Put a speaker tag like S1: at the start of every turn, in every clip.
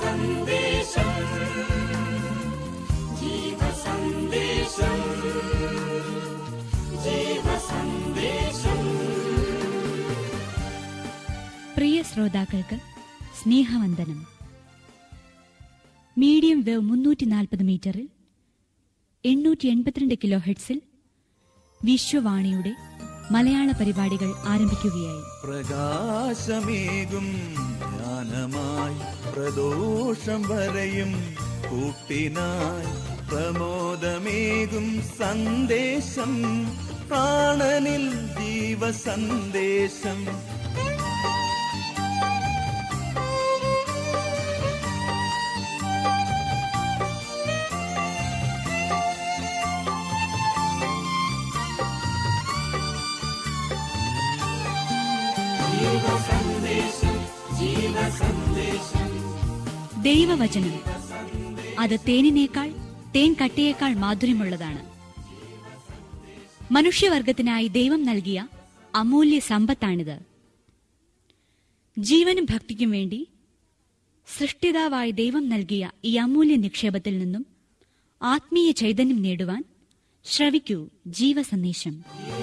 S1: ജീവസന്ദേശം ജീവസന്ദേശം ജീവസന്ദേശം
S2: പ്രിയ ശ്രോതാക്കൾക്ക് സ്നേഹവന്ദനം medium wave മുന്നൂറ്റി നാൽപ്പത് മീറ്ററിൽ എണ്ണൂറ്റി എൺപത്തിരണ്ട് കിലോ ഹെഡ്സിൽ വിശ്വവാണിയുടെ മലയാള പരിപാടികൾ ആരംഭിക്കുകയായി
S3: പ്രകാശമേകും ജ്ഞാനമായി പ്രദോഷം വരെയും കൂട്ടിനായി പ്രമോദമേകും സന്ദേശം പ്രാണനിൽ ജീവസന്ദേശം
S2: ദൈവവചനം അത് തേനിനേക്കാൾ തേൻ കട്ടയേക്കാൾ മാധുര്യമുള്ളതാണ് മനുഷ്യവർഗത്തിനായി ദൈവം നൽകിയ അമൂല്യ സമ്പത്താണിത് ജീവനും ഭക്തിക്കും വേണ്ടി സൃഷ്ടിതാവായ ദൈവം നൽകിയ ഈ അമൂല്യ നിക്ഷേപത്തിൽ നിന്നും ആത്മീയ ചൈതന്യം നേടുവാൻ ശ്രവിക്കൂ ജീവസന്ദേശം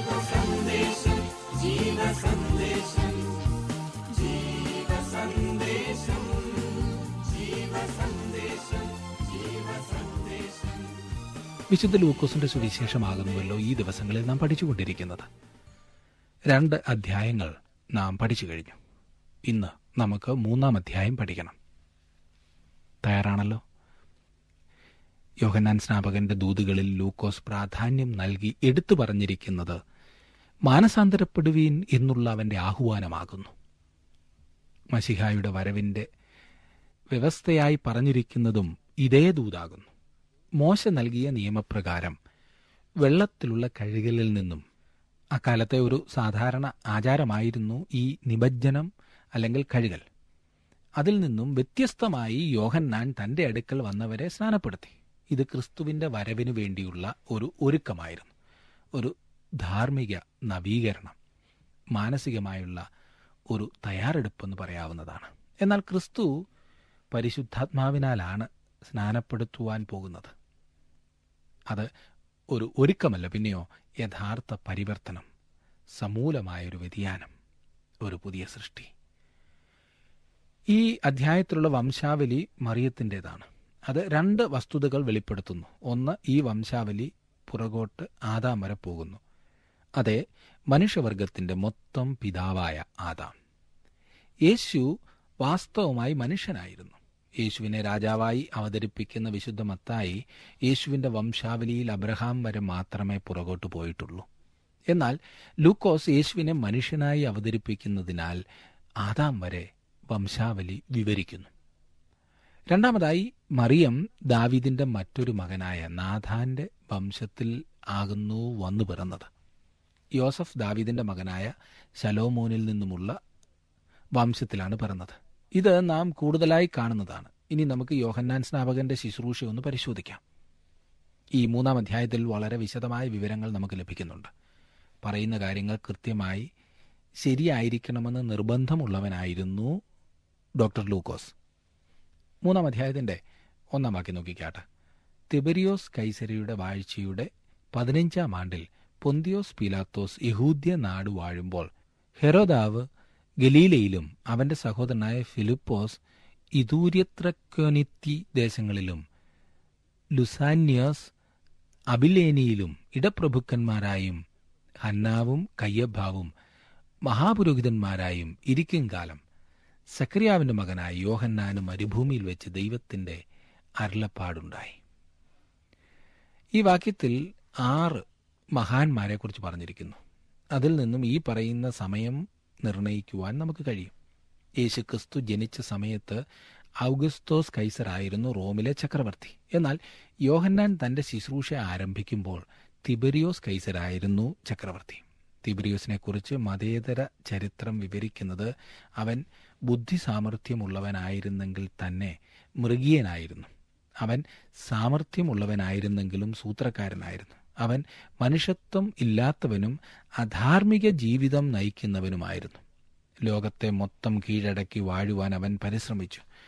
S4: വിശുദ്ധ ലൂക്കോസിന്റെ സുവിശേഷമാകുന്നുവല്ലോ ഈ ദിവസങ്ങളിൽ നാം പഠിച്ചുകൊണ്ടിരിക്കുന്നത് രണ്ട് അധ്യായങ്ങൾ നാം പഠിച്ചു കഴിഞ്ഞു ഇന്ന് നമുക്ക് മൂന്നാം അധ്യായം പഠിക്കണം തയ്യാറാണല്ലോ യോഹന്നാൻ സ്നാപകന്റെ ദൂതുകളിൽ ലൂക്കോസ് പ്രാധാന്യം നൽകി എടുത്തു പറഞ്ഞിരിക്കുന്നത് മാനസാന്തരപ്പെടുവീൻ എന്നുള്ള അവന്റെ ആഹ്വാനമാകുന്നു മഷിഹായുടെ വരവിന്റെ വ്യവസ്ഥയായി പറഞ്ഞിരിക്കുന്നതും ഇതേ ദൂതാകുന്നു മോശ നൽകിയ നിയമപ്രകാരം വെള്ളത്തിലുള്ള കഴുകലിൽ നിന്നും അക്കാലത്തെ ഒരു സാധാരണ ആചാരമായിരുന്നു ഈ നിമജ്ജനം അല്ലെങ്കിൽ കഴുകൽ അതിൽ നിന്നും വ്യത്യസ്തമായി യോഹന്നാൻ തന്റെ അടുക്കൽ വന്നവരെ സ്നാനപ്പെടുത്തി ഇത് ക്രിസ്തുവിന്റെ വരവിനു വേണ്ടിയുള്ള ഒരു ഒരുക്കമായിരുന്നു ഒരു ധാർമ്മിക നവീകരണം മാനസികമായുള്ള ഒരു തയ്യാറെടുപ്പെന്ന് പറയാവുന്നതാണ് എന്നാൽ ക്രിസ്തു പരിശുദ്ധാത്മാവിനാലാണ് സ്നാനപ്പെടുത്തുവാൻ പോകുന്നത് അത് ഒരു ഒരുക്കമല്ല പിന്നെയോ യഥാർത്ഥ പരിവർത്തനം സമൂലമായൊരു വ്യതിയാനം ഒരു പുതിയ സൃഷ്ടി ഈ അധ്യായത്തിലുള്ള വംശാവലി മറിയത്തിൻ്റെതാണ് അത് രണ്ട് വസ്തുതകൾ വെളിപ്പെടുത്തുന്നു ഒന്ന് ഈ വംശാവലി പുറകോട്ട് ആദാം വരെ പോകുന്നു അതെ മനുഷ്യവർഗത്തിന്റെ മൊത്തം പിതാവായ ആദാം യേശു വാസ്തവമായി മനുഷ്യനായിരുന്നു യേശുവിനെ രാജാവായി അവതരിപ്പിക്കുന്ന വിശുദ്ധ മത്തായി യേശുവിന്റെ വംശാവലിയിൽ അബ്രഹാം വരെ മാത്രമേ പുറകോട്ട് പോയിട്ടുള്ളൂ എന്നാൽ ലൂക്കോസ് യേശുവിനെ മനുഷ്യനായി അവതരിപ്പിക്കുന്നതിനാൽ ആദാം വരെ വംശാവലി വിവരിക്കുന്നു രണ്ടാമതായി മറിയം ദാവീദിന്റെ മറ്റൊരു മകനായ നാഥാന്റെ വംശത്തിൽ ആകുന്നു വന്നു പിറന്നത് യോസഫ് ദാവീദിന്റെ മകനായ ശലോമോനിൽ നിന്നുമുള്ള വംശത്തിലാണ് പിറന്നത് ഇത് നാം കൂടുതലായി കാണുന്നതാണ് ഇനി നമുക്ക് യോഹന്നാൻ സ്നാപകന്റെ ശുശ്രൂഷ ഒന്ന് പരിശോധിക്കാം ഈ മൂന്നാം അധ്യായത്തിൽ വളരെ വിശദമായ വിവരങ്ങൾ നമുക്ക് ലഭിക്കുന്നുണ്ട് പറയുന്ന കാര്യങ്ങൾ കൃത്യമായി ശരിയായിരിക്കണമെന്ന് നിർബന്ധമുള്ളവനായിരുന്നു ഡോക്ടർ ലൂക്കോസ് മൂന്നാം അധ്യായത്തിന്റെ ഒന്നാം വാക്യം നോക്കിക്കാട്ടെ തിബരിയോസ് കൈസരിയുടെ വാഴ്ചയുടെ പതിനഞ്ചാം ആണ്ടിൽ പൊന്തിയോസ് പീലാത്തോസ് യഹൂദ്യ നാട് വാഴുമ്പോൾ ഹെരോദാവ് ഗലീലയിലും അവന്റെ സഹോദരനായ ഫിലിപ്പോസ് ഇതൂര്യത്രക്കൊനിത്തി ദേശങ്ങളിലും ലുസാന്യസ് അബിലേനിയിലും ഇടപ്രഭുക്കന്മാരായും ഹന്നാവും കയ്യഭാവും മഹാപുരോഹിതന്മാരായും ഇരിക്കും കാലം സക്രിയാവിന്റെ മകനായ യോഹന്നാനും മരുഭൂമിയിൽ വെച്ച് ദൈവത്തിന്റെ അരുളപ്പാടുണ്ടായി ഈ വാക്യത്തിൽ ആറ് മഹാന്മാരെ കുറിച്ച് പറഞ്ഞിരിക്കുന്നു അതിൽ നിന്നും ഈ പറയുന്ന സമയം നിർണയിക്കുവാൻ നമുക്ക് കഴിയും യേശുക്രിസ്തു ജനിച്ച സമയത്ത് ഔഗസ്തോസ് കൈസറായിരുന്നു റോമിലെ ചക്രവർത്തി എന്നാൽ യോഹന്നാൻ തന്റെ ശുശ്രൂഷ ആരംഭിക്കുമ്പോൾ തിബരിയോസ് കൈസരായിരുന്നു ചക്രവർത്തി തിബരിയോസിനെ കുറിച്ച് മതേതര ചരിത്രം വിവരിക്കുന്നത് അവൻ ബുദ്ധി സാമർഥ്യമുള്ളവനായിരുന്നെങ്കിൽ തന്നെ മൃഗീയനായിരുന്നു അവൻ സാമർഥ്യമുള്ളവനായിരുന്നെങ്കിലും സൂത്രക്കാരനായിരുന്നു അവൻ മനുഷ്യത്വം ഇല്ലാത്തവനും അധാർമിക ജീവിതം നയിക്കുന്നവനുമായിരുന്നു ലോകത്തെ മൊത്തം കീഴടക്കി വാഴുവാൻ അവൻ പരിശ്രമിച്ചു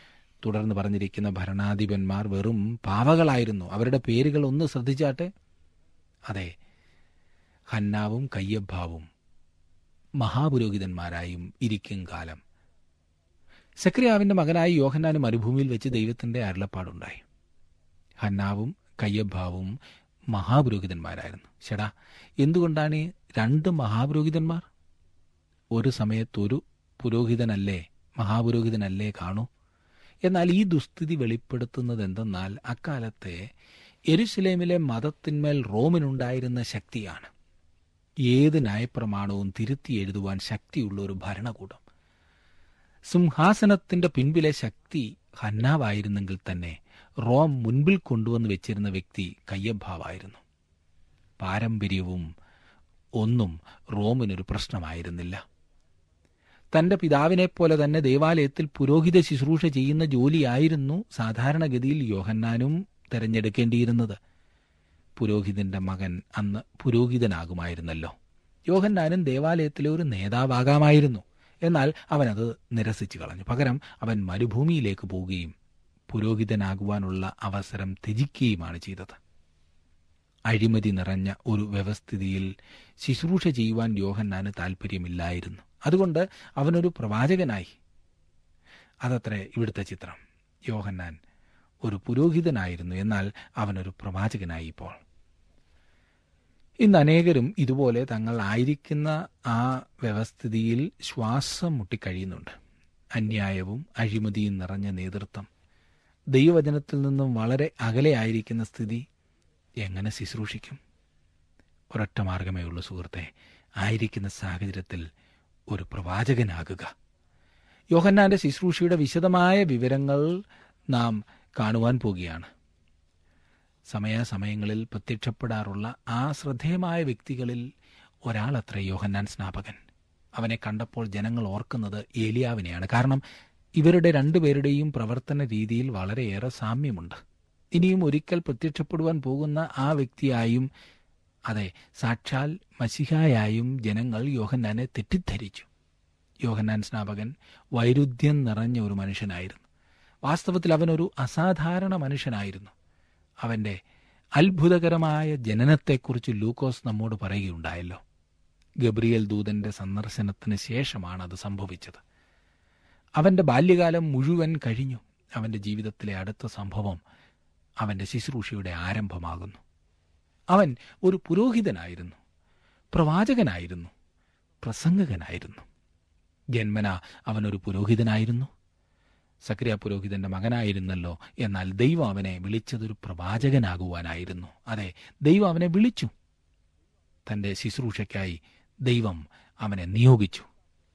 S4: തുടർന്ന് പറഞ്ഞിരിക്കുന്ന ഭരണാധിപന്മാർ വെറും പാവകളായിരുന്നു അവരുടെ പേരുകൾ ഒന്ന് ശ്രദ്ധിച്ചാട്ടെ അതെ ഹന്നാവും കയ്യബ്ബാവും മഹാപുരോഹിതന്മാരായും ഇരിക്കും കാലം സക്രിയാവിന്റെ മകനായി യോഹന്നാന് മരുഭൂമിയിൽ വെച്ച് ദൈവത്തിന്റെ അരുളപ്പാടുണ്ടായി ഹന്നാവും കയ്യബ്ബാവും മഹാപുരോഹിതന്മാരായിരുന്നു ചേടാ എന്തുകൊണ്ടാണ് ഈ രണ്ട് മഹാപുരോഹിതന്മാർ ഒരു സമയത്ത് ഒരു പുരോഹിതനല്ലേ മഹാപുരോഹിതനല്ലേ കാണൂ എന്നാൽ ഈ ദുസ്ഥിതി വെളിപ്പെടുത്തുന്നത് എന്തെന്നാൽ അക്കാലത്തെ എരുസലേമിലെ മതത്തിന്മേൽ റോമിനുണ്ടായിരുന്ന ശക്തിയാണ് ഏത് ന്യായപ്രമാണവും തിരുത്തി എഴുതുവാൻ ശക്തിയുള്ള ഒരു ഭരണകൂടം സിംഹാസനത്തിന്റെ പിൻപിലെ ശക്തി ഹന്നാവായിരുന്നെങ്കിൽ തന്നെ റോം മുൻപിൽ കൊണ്ടുവന്ന് വെച്ചിരുന്ന വ്യക്തി കയ്യഭാവായിരുന്നു പാരമ്പര്യവും ഒന്നും റോമിനൊരു പ്രശ്നമായിരുന്നില്ല തന്റെ പിതാവിനെ പോലെ തന്നെ ദേവാലയത്തിൽ പുരോഹിത ശുശ്രൂഷ ചെയ്യുന്ന ജോലിയായിരുന്നു സാധാരണഗതിയിൽ യോഹന്നാനും തെരഞ്ഞെടുക്കേണ്ടിയിരുന്നത് പുരോഹിതന്റെ മകൻ അന്ന് പുരോഹിതനാകുമായിരുന്നല്ലോ യോഹന്നാനും ദേവാലയത്തിലെ ഒരു നേതാവാകാമായിരുന്നു എന്നാൽ അവൻ അത് നിരസിച്ചു കളഞ്ഞു പകരം അവൻ മരുഭൂമിയിലേക്ക് പോവുകയും പുരോഹിതനാകുവാനുള്ള അവസരം ത്യജിക്കുകയുമാണ് ചെയ്തത് അഴിമതി നിറഞ്ഞ ഒരു വ്യവസ്ഥിതിയിൽ ശുശ്രൂഷ ചെയ്യുവാൻ യോഹന്നാന് താല്പര്യമില്ലായിരുന്നു അതുകൊണ്ട് അവനൊരു പ്രവാചകനായി അതത്രേ ഇവിടുത്തെ ചിത്രം യോഹന്നാൻ ഒരു പുരോഹിതനായിരുന്നു എന്നാൽ അവനൊരു പ്രവാചകനായി ഇപ്പോൾ ഇന്ന് അനേകരും ഇതുപോലെ തങ്ങൾ ആയിരിക്കുന്ന ആ വ്യവസ്ഥിതിയിൽ ശ്വാസം മുട്ടിക്കഴിയുന്നുണ്ട് അന്യായവും അഴിമതിയും നിറഞ്ഞ നേതൃത്വം ദൈവവചനത്തിൽ നിന്നും വളരെ അകലെയായിരിക്കുന്ന സ്ഥിതി എങ്ങനെ ശുശ്രൂഷിക്കും ഒരൊറ്റ മാർഗമേ ഉള്ളൂ സുഹൃത്തെ ആയിരിക്കുന്ന സാഹചര്യത്തിൽ ഒരു പ്രവാചകനാകുക യോഹന്നാന്റെ ശുശ്രൂഷയുടെ വിശദമായ വിവരങ്ങൾ നാം കാണുവാൻ പോകുകയാണ് സമയാസമയങ്ങളിൽ പ്രത്യക്ഷപ്പെടാറുള്ള ആ ശ്രദ്ധേയമായ വ്യക്തികളിൽ ഒരാളത്ര യോഹന്നാൻ സ്നാപകൻ അവനെ കണ്ടപ്പോൾ ജനങ്ങൾ ഓർക്കുന്നത് ഏലിയാവിനെയാണ് കാരണം ഇവരുടെ രണ്ടുപേരുടെയും പ്രവർത്തന രീതിയിൽ വളരെയേറെ സാമ്യമുണ്ട് ഇനിയും ഒരിക്കൽ പ്രത്യക്ഷപ്പെടുവാൻ പോകുന്ന ആ വ്യക്തിയായും അതെ സാക്ഷാൽ മസിഹായായും ജനങ്ങൾ യോഹന്നാനെ തെറ്റിദ്ധരിച്ചു യോഹന്നാൻ സ്നാപകൻ വൈരുദ്ധ്യം നിറഞ്ഞ ഒരു മനുഷ്യനായിരുന്നു വാസ്തവത്തിൽ അവനൊരു അസാധാരണ മനുഷ്യനായിരുന്നു അവന്റെ അത്ഭുതകരമായ ജനനത്തെക്കുറിച്ച് ലൂക്കോസ് നമ്മോട് പറയുകയുണ്ടായല്ലോ ഗബ്രിയേൽ ദൂതന്റെ സന്ദർശനത്തിന് ശേഷമാണ് അത് സംഭവിച്ചത് അവന്റെ ബാല്യകാലം മുഴുവൻ കഴിഞ്ഞു അവന്റെ ജീവിതത്തിലെ അടുത്ത സംഭവം അവന്റെ ശുശ്രൂഷയുടെ ആരംഭമാകുന്നു അവൻ ഒരു പുരോഹിതനായിരുന്നു പ്രവാചകനായിരുന്നു പ്രസംഗകനായിരുന്നു ജന്മന അവനൊരു പുരോഹിതനായിരുന്നു സക്രിയ പുരോഹിതന്റെ മകനായിരുന്നല്ലോ എന്നാൽ ദൈവം അവനെ വിളിച്ചതൊരു പ്രവാചകനാകുവാനായിരുന്നു അതെ ദൈവം അവനെ വിളിച്ചു തന്റെ ശുശ്രൂഷയ്ക്കായി ദൈവം അവനെ നിയോഗിച്ചു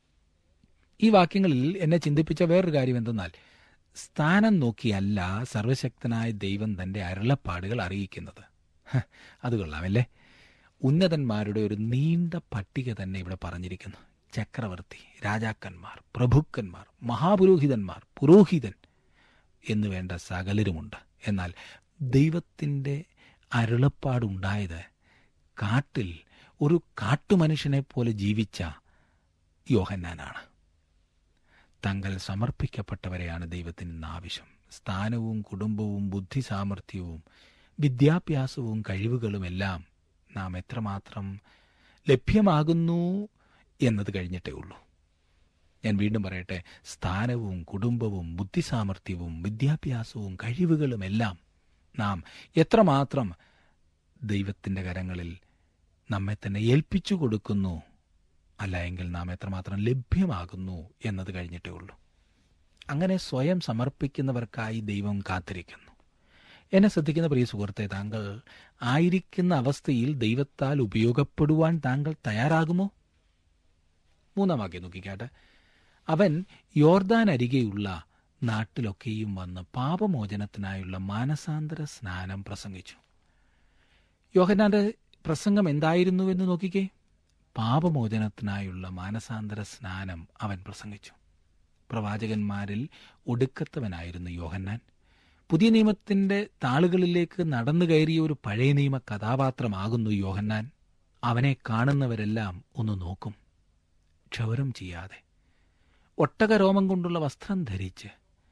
S4: ഈ വാക്യങ്ങളിൽ എന്നെ ചിന്തിപ്പിച്ച വേറൊരു കാര്യം എന്തെന്നാൽ സ്ഥാനം നോക്കിയല്ല സർവശക്തനായ ദൈവം തന്റെ അരുളപ്പാടുകൾ അറിയിക്കുന്നത് ഹ, അത് കൊള്ളാമല്ലേ ഉന്നതന്മാരുടെ ഒരു നീണ്ട പട്ടിക തന്നെ ഇവിടെ പറഞ്ഞിരിക്കുന്നു ചക്രവർത്തി രാജാക്കന്മാർ പ്രഭുക്കന്മാർ മഹാപുരോഹിതന്മാർ പുരോഹിതൻ എന്ന് വേണ്ട സകലരുമുണ്ട് എന്നാൽ ദൈവത്തിൻ്റെ അരുളപ്പാടുണ്ടായത് കാട്ടിൽ ഒരു കാട്ടുമനുഷ്യനെ പോലെ ജീവിച്ച യോഹന്നാനാണ് തങ്ങൾ സമർപ്പിക്കപ്പെട്ടവരെയാണ് ദൈവത്തിന് ഇന്ന് ആവശ്യം സ്ഥാനവും കുടുംബവും ബുദ്ധി സാമർഥ്യവും വിദ്യാഭ്യാസവും കഴിവുകളുമെല്ലാം നാം എത്രമാത്രം ലഭ്യമാകുന്നു എന്നത് കഴിഞ്ഞിട്ടേ ഉള്ളൂ ഞാൻ വീണ്ടും പറയട്ടെ സ്ഥാനവും കുടുംബവും ബുദ്ധിസാമർഥ്യവും വിദ്യാഭ്യാസവും കഴിവുകളുമെല്ലാം നാം എത്രമാത്രം ദൈവത്തിൻ്റെ കരങ്ങളിൽ നമ്മെ തന്നെ ഏൽപ്പിച്ചു കൊടുക്കുന്നു അല്ല എങ്കിൽ നാം എത്രമാത്രം ലഭ്യമാകുന്നു എന്നത് കഴിഞ്ഞിട്ടേ ഉള്ളൂ അങ്ങനെ സ്വയം സമർപ്പിക്കുന്നവർക്കായി ദൈവം കാത്തിരിക്കുന്നു എന്നെ ശ്രദ്ധിക്കുന്ന പ്രിയ സുഹൃത്തെ താങ്കൾ ആയിരിക്കുന്ന അവസ്ഥയിൽ ദൈവത്താൽ ഉപയോഗപ്പെടുവാൻ താങ്കൾ തയ്യാറാകുമോ മൂന്നാം വാക്യം നോക്കിക്കാട്ടെ അവൻ യോർദാൻ അരികെയുള്ള നാട്ടിലൊക്കെയും വന്ന് പാപമോചനത്തിനായുള്ള മാനസാന്തര സ്നാനം പ്രസംഗിച്ചു യോഹനാന്റെ പ്രസംഗം എന്തായിരുന്നുവെന്ന് നോക്കിക്കേ പാപമോചനത്തിനായുള്ള മാനസാന്തര സ്നാനം അവൻ പ്രസംഗിച്ചു പ്രവാചകന്മാരിൽ ഒടുക്കത്തവനായിരുന്നു യോഹന്നാൻ പുതിയ നിയമത്തിന്റെ താളുകളിലേക്ക് നടന്നു കയറിയ ഒരു പഴയ നിയമ കഥാപാത്രമാകുന്നു യോഹന്നാൻ അവനെ കാണുന്നവരെല്ലാം ഒന്ന് നോക്കും ക്ഷൗരം ചെയ്യാതെ ഒട്ടകരോമം കൊണ്ടുള്ള വസ്ത്രം ധരിച്ച്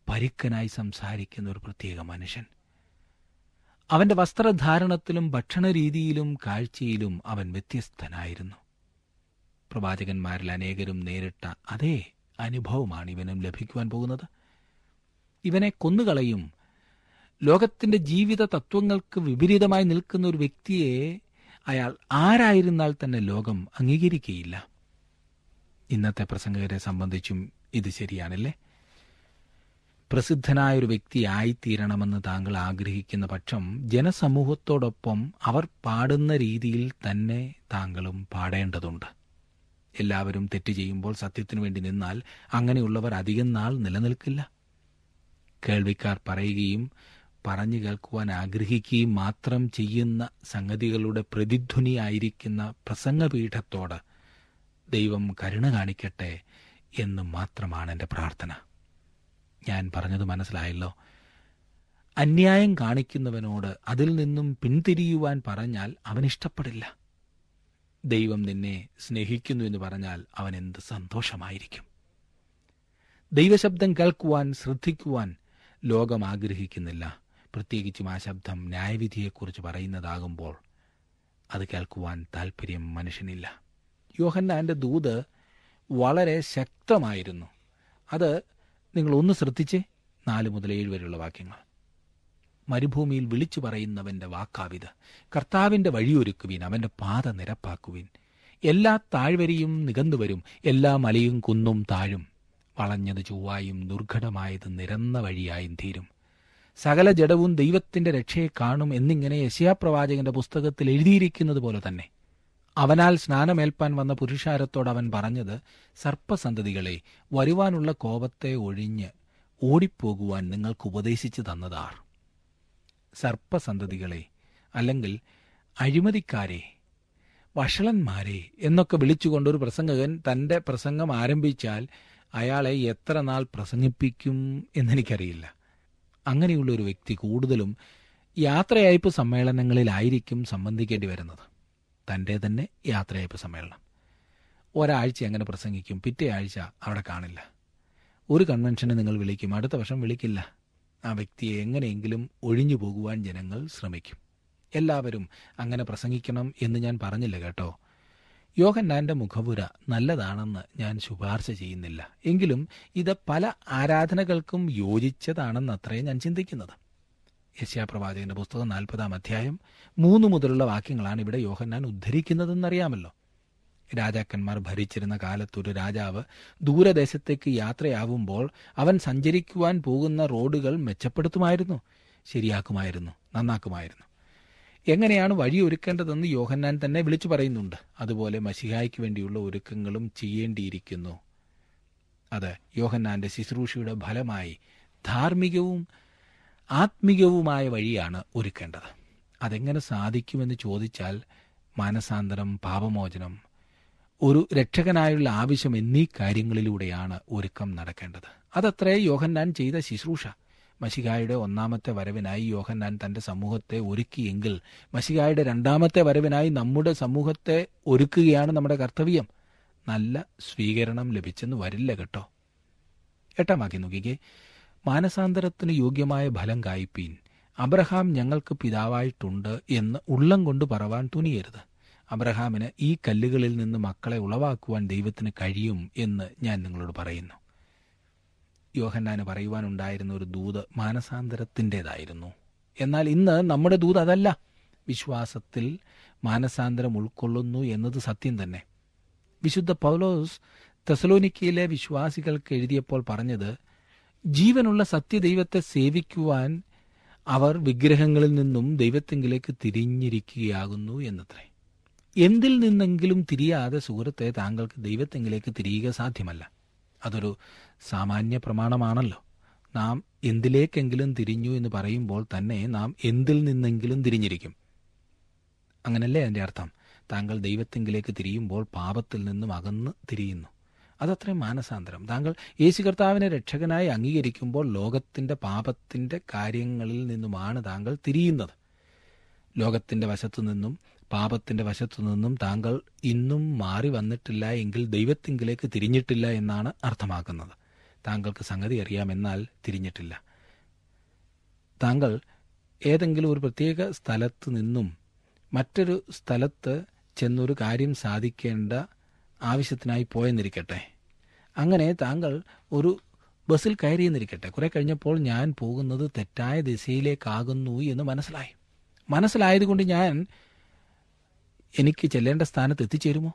S4: പരുക്കനായി സംസാരിക്കുന്ന ഒരു പ്രത്യേക മനുഷ്യൻ അവന്റെ വസ്ത്രധാരണത്തിലും ഭക്ഷണരീതിയിലും കാഴ്ചയിലും അവൻ വ്യത്യസ്തനായിരുന്നു പ്രവാചകന്മാരിൽ അനേകരും നേരിട്ട അതേ അനുഭവമാണ് ഇവനും ലഭിക്കുവാൻ പോകുന്നത് ഇവനെ കൊന്നുകളയും ലോകത്തിന്റെ ജീവിത തത്വങ്ങൾക്ക് വിപരീതമായി നിൽക്കുന്ന ഒരു വ്യക്തിയെ അയാൾ ആരായിരുന്നാൽ തന്നെ ലോകം അംഗീകരിക്കുകയില്ല ഇന്നത്തെ പ്രസംഗകരെ സംബന്ധിച്ചും ഇത് ശരിയാണല്ലേ പ്രസിദ്ധനായ ഒരു വ്യക്തിയായിത്തീരണമെന്ന് താങ്കൾ ആഗ്രഹിക്കുന്ന പക്ഷം ജനസമൂഹത്തോടൊപ്പം അവർ പാടുന്ന രീതിയിൽ തന്നെ താങ്കളും പാടേണ്ടതുണ്ട് എല്ലാവരും തെറ്റ് ചെയ്യുമ്പോൾ സത്യത്തിനു വേണ്ടി നിന്നാൽ അങ്ങനെയുള്ളവർ അധികം നാൾ നിലനിൽക്കില്ല കേൾവിക്കാർ പറയുകയും പറഞ്ഞു കേൾക്കുവാൻ ആഗ്രഹിക്കുകയും മാത്രം ചെയ്യുന്ന സംഗതികളുടെ പ്രതിധ്വനിയായിരിക്കുന്ന പ്രസംഗപീഠത്തോട് ദൈവം കരുണ കാണിക്കട്ടെ എന്ന് മാത്രമാണ് എൻ്റെ പ്രാർത്ഥന ഞാൻ പറഞ്ഞത് മനസ്സിലായല്ലോ അന്യായം കാണിക്കുന്നവനോട് അതിൽ നിന്നും പിന്തിരിയുവാൻ പറഞ്ഞാൽ അവൻ ഇഷ്ടപ്പെടില്ല ദൈവം നിന്നെ സ്നേഹിക്കുന്നു എന്ന് പറഞ്ഞാൽ അവൻ എന്ത് സന്തോഷമായിരിക്കും ദൈവശബ്ദം കേൾക്കുവാൻ ശ്രദ്ധിക്കുവാൻ ലോകം ആഗ്രഹിക്കുന്നില്ല പ്രത്യേകിച്ചും ആ ശബ്ദം ന്യായവിധിയെക്കുറിച്ച് പറയുന്നതാകുമ്പോൾ അത് കേൾക്കുവാൻ താല്പര്യം മനുഷ്യനില്ല യോഹന്നാന്റെ ദൂത് വളരെ ശക്തമായിരുന്നു അത് നിങ്ങൾ ഒന്ന് ശ്രദ്ധിച്ചേ നാല് മുതൽ ഏഴ് വരെയുള്ള വാക്യങ്ങൾ മരുഭൂമിയിൽ വിളിച്ചു പറയുന്നവന്റെ വാക്കാവിത് കർത്താവിന്റെ വഴിയൊരുക്കുവിൻ അവന്റെ പാത നിരപ്പാക്കുവിൻ എല്ലാ താഴ്വരയും നികന്നുവരും എല്ലാ മലയും കുന്നും താഴും വളഞ്ഞത് ചൊവ്വായും ദുർഘടമായത് നിരന്ന വഴിയായും തീരും സകല ജഡവും ദൈവത്തിന്റെ രക്ഷയെ കാണും എന്നിങ്ങനെ യശയാപ്രവാചകന്റെ പുസ്തകത്തിൽ എഴുതിയിരിക്കുന്നത് പോലെ തന്നെ അവനാൽ സ്നാനമേൽപ്പാൻ വന്ന പുരുഷാരത്തോട് അവൻ പറഞ്ഞത് സർപ്പസന്തതികളെ വരുവാനുള്ള കോപത്തെ ഒഴിഞ്ഞ് ഓടിപ്പോകുവാൻ നിങ്ങൾക്ക് ഉപദേശിച്ചു തന്നതാർ സർപ്പസന്തതികളെ അല്ലെങ്കിൽ അഴിമതിക്കാരെ വഷളന്മാരെ എന്നൊക്കെ വിളിച്ചുകൊണ്ടൊരു പ്രസംഗകൻ തന്റെ പ്രസംഗം ആരംഭിച്ചാൽ അയാളെ എത്ര നാൾ പ്രസംഗിപ്പിക്കും എന്നെനിക്കറിയില്ല അങ്ങനെയുള്ള ഒരു വ്യക്തി കൂടുതലും യാത്രയയപ്പ് സമ്മേളനങ്ങളിലായിരിക്കും സംബന്ധിക്കേണ്ടി വരുന്നത് തൻ്റെ തന്നെ യാത്രയയപ്പ് സമ്മേളനം ഒരാഴ്ച അങ്ങനെ പ്രസംഗിക്കും പിറ്റേ ആഴ്ച അവിടെ കാണില്ല ഒരു കൺവെൻഷന് നിങ്ങൾ വിളിക്കും അടുത്ത വർഷം വിളിക്കില്ല ആ വ്യക്തിയെ എങ്ങനെയെങ്കിലും ഒഴിഞ്ഞു പോകുവാൻ ജനങ്ങൾ ശ്രമിക്കും എല്ലാവരും അങ്ങനെ പ്രസംഗിക്കണം എന്ന് ഞാൻ പറഞ്ഞില്ല കേട്ടോ യോഹന്നാന്റെ മുഖപുര നല്ലതാണെന്ന് ഞാൻ ശുപാർശ ചെയ്യുന്നില്ല എങ്കിലും ഇത് പല ആരാധനകൾക്കും യോജിച്ചതാണെന്നത്രേ ഞാൻ ചിന്തിക്കുന്നത് യശ്യാപ്രവാചകന്റെ പുസ്തകം നാൽപ്പതാം അധ്യായം മൂന്ന് മുതലുള്ള വാക്യങ്ങളാണ് ഇവിടെ യോഹന്നാൻ ഉദ്ധരിക്കുന്നതെന്നറിയാമല്ലോ രാജാക്കന്മാർ ഭരിച്ചിരുന്ന കാലത്ത് ഒരു രാജാവ് ദൂരദേശത്തേക്ക് യാത്രയാവുമ്പോൾ അവൻ സഞ്ചരിക്കുവാൻ പോകുന്ന റോഡുകൾ മെച്ചപ്പെടുത്തുമായിരുന്നു ശരിയാക്കുമായിരുന്നു നന്നാക്കുമായിരുന്നു എങ്ങനെയാണ് വഴി ഒരുക്കേണ്ടതെന്ന് യോഹന്നാൻ തന്നെ വിളിച്ചു പറയുന്നുണ്ട് അതുപോലെ മഷിഹായ്ക്ക് വേണ്ടിയുള്ള ഒരുക്കങ്ങളും ചെയ്യേണ്ടിയിരിക്കുന്നു അത് യോഹന്നാന്റെ ശുശ്രൂഷയുടെ ഫലമായി ധാർമ്മികവും ആത്മികവുമായ വഴിയാണ് ഒരുക്കേണ്ടത് അതെങ്ങനെ സാധിക്കുമെന്ന് ചോദിച്ചാൽ മാനസാന്തരം പാപമോചനം ഒരു രക്ഷകനായുള്ള ആവശ്യം എന്നീ കാര്യങ്ങളിലൂടെയാണ് ഒരുക്കം നടക്കേണ്ടത് അതത്രേ യോഹന്നാൻ ചെയ്ത ശുശ്രൂഷ മഷികായുടെ ഒന്നാമത്തെ വരവിനായി യോഹന്നാൻ തന്റെ സമൂഹത്തെ ഒരുക്കിയെങ്കിൽ മഷികായുടെ രണ്ടാമത്തെ വരവിനായി നമ്മുടെ സമൂഹത്തെ ഒരുക്കുകയാണ് നമ്മുടെ കർത്തവ്യം നല്ല സ്വീകരണം ലഭിച്ചെന്ന് വരില്ല കേട്ടോ എട്ടാം വാക്യം നോക്കിക്കേ മാനസാന്തരത്തിന് യോഗ്യമായ ഫലം കായ്പീൻ അബ്രഹാം ഞങ്ങൾക്ക് പിതാവായിട്ടുണ്ട് എന്ന് ഉള്ളം കൊണ്ട് പറവാൻ തുനിയരുത് അബ്രഹാമിന് ഈ കല്ലുകളിൽ നിന്ന് മക്കളെ ഉളവാക്കുവാൻ ദൈവത്തിന് കഴിയും എന്ന് ഞാൻ നിങ്ങളോട് പറയുന്നു യോഹന്നാന് പറയുവാനുണ്ടായിരുന്ന ഒരു ദൂത് മാനസാന്തരത്തിൻ്റെതായിരുന്നു എന്നാൽ ഇന്ന് നമ്മുടെ ദൂത് അതല്ല വിശ്വാസത്തിൽ മാനസാന്തരം ഉൾക്കൊള്ളുന്നു എന്നത് സത്യം തന്നെ വിശുദ്ധ പൗലോസ് തെസലോനിക്കയിലെ വിശ്വാസികൾക്ക് എഴുതിയപ്പോൾ പറഞ്ഞത് ജീവനുള്ള സത്യദൈവത്തെ സേവിക്കുവാൻ അവർ വിഗ്രഹങ്ങളിൽ നിന്നും ദൈവത്തെങ്കിലേക്ക് തിരിഞ്ഞിരിക്കുകയാകുന്നു എന്നത്രേ എന്തിൽ നിന്നെങ്കിലും തിരിയാതെ സുഹൃത്തെ താങ്കൾക്ക് ദൈവത്തെങ്കിലേക്ക് തിരിയുക സാധ്യമല്ല അതൊരു സാമാന്യ പ്രമാണമാണല്ലോ നാം എന്തിലേക്കെങ്കിലും തിരിഞ്ഞു എന്ന് പറയുമ്പോൾ തന്നെ നാം എന്തിൽ നിന്നെങ്കിലും തിരിഞ്ഞിരിക്കും അങ്ങനല്ലേ അതിൻ്റെ അർത്ഥം താങ്കൾ ദൈവത്തെങ്കിലേക്ക് തിരിയുമ്പോൾ പാപത്തിൽ നിന്നും അകന്ന് തിരിയുന്നു അതത്രയും മാനസാന്തരം താങ്കൾ യേശു കർത്താവിനെ രക്ഷകനായി അംഗീകരിക്കുമ്പോൾ ലോകത്തിന്റെ പാപത്തിന്റെ കാര്യങ്ങളിൽ നിന്നുമാണ് താങ്കൾ തിരിയുന്നത് ലോകത്തിന്റെ വശത്തു നിന്നും പാപത്തിന്റെ വശത്തു നിന്നും താങ്കൾ ഇന്നും മാറി വന്നിട്ടില്ല എങ്കിൽ ദൈവത്തിങ്കിലേക്ക് തിരിഞ്ഞിട്ടില്ല എന്നാണ് അർത്ഥമാക്കുന്നത് താങ്കൾക്ക് സംഗതി അറിയാമെന്നാൽ തിരിഞ്ഞിട്ടില്ല താങ്കൾ ഏതെങ്കിലും ഒരു പ്രത്യേക സ്ഥലത്ത് നിന്നും മറ്റൊരു സ്ഥലത്ത് ചെന്നൊരു കാര്യം സാധിക്കേണ്ട ആവശ്യത്തിനായി പോയെന്നിരിക്കട്ടെ അങ്ങനെ താങ്കൾ ഒരു ബസ്സിൽ കയറിയെന്നിരിക്കട്ടെ കുറെ കഴിഞ്ഞപ്പോൾ ഞാൻ പോകുന്നത് തെറ്റായ ദിശയിലേക്കാകുന്നു എന്ന് മനസ്സിലായി മനസ്സിലായതുകൊണ്ട് ഞാൻ എനിക്ക് ചെല്ലേണ്ട സ്ഥാനത്ത് എത്തിച്ചേരുമോ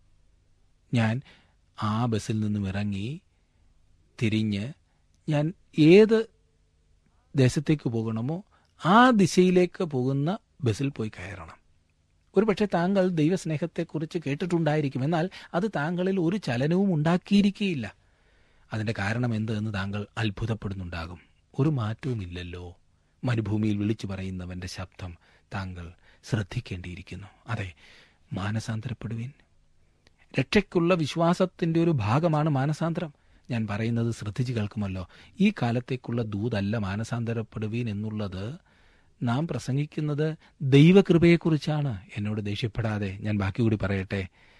S4: ഞാൻ ആ ബസ്സിൽ നിന്നും ഇറങ്ങി തിരിഞ്ഞ് ഞാൻ ഏത് ദേശത്തേക്ക് പോകണമോ ആ ദിശയിലേക്ക് പോകുന്ന ബസ്സിൽ പോയി കയറണം ഒരുപക്ഷെ താങ്കൾ ദൈവസ്നേഹത്തെക്കുറിച്ച് കേട്ടിട്ടുണ്ടായിരിക്കും എന്നാൽ അത് താങ്കളിൽ ഒരു ചലനവും ഉണ്ടാക്കിയിരിക്കുകയില്ല അതിന്റെ കാരണം എന്ത് എന്ന് താങ്കൾ അത്ഭുതപ്പെടുന്നുണ്ടാകും ഒരു മാറ്റവുമില്ലല്ലോ മരുഭൂമിയിൽ വിളിച്ചു പറയുന്നവന്റെ ശബ്ദം താങ്കൾ ശ്രദ്ധിക്കേണ്ടിയിരിക്കുന്നു അതെ മാനസാന്തരപ്പെടുവിൻ രക്ഷയ്ക്കുള്ള വിശ്വാസത്തിന്റെ ഒരു ഭാഗമാണ് മാനസാന്തരം ഞാൻ പറയുന്നത് ശ്രദ്ധിച്ചു കേൾക്കുമല്ലോ ഈ കാലത്തേക്കുള്ള ദൂതല്ല മാനസാന്തരപ്പെടുവീൻ എന്നുള്ളത് നാം പ്രസംഗിക്കുന്നത് ദൈവകൃപയെക്കുറിച്ചാണ് എന്നോട് ദേഷ്യപ്പെടാതെ ഞാൻ ബാക്കി കൂടി പറയട്ടെ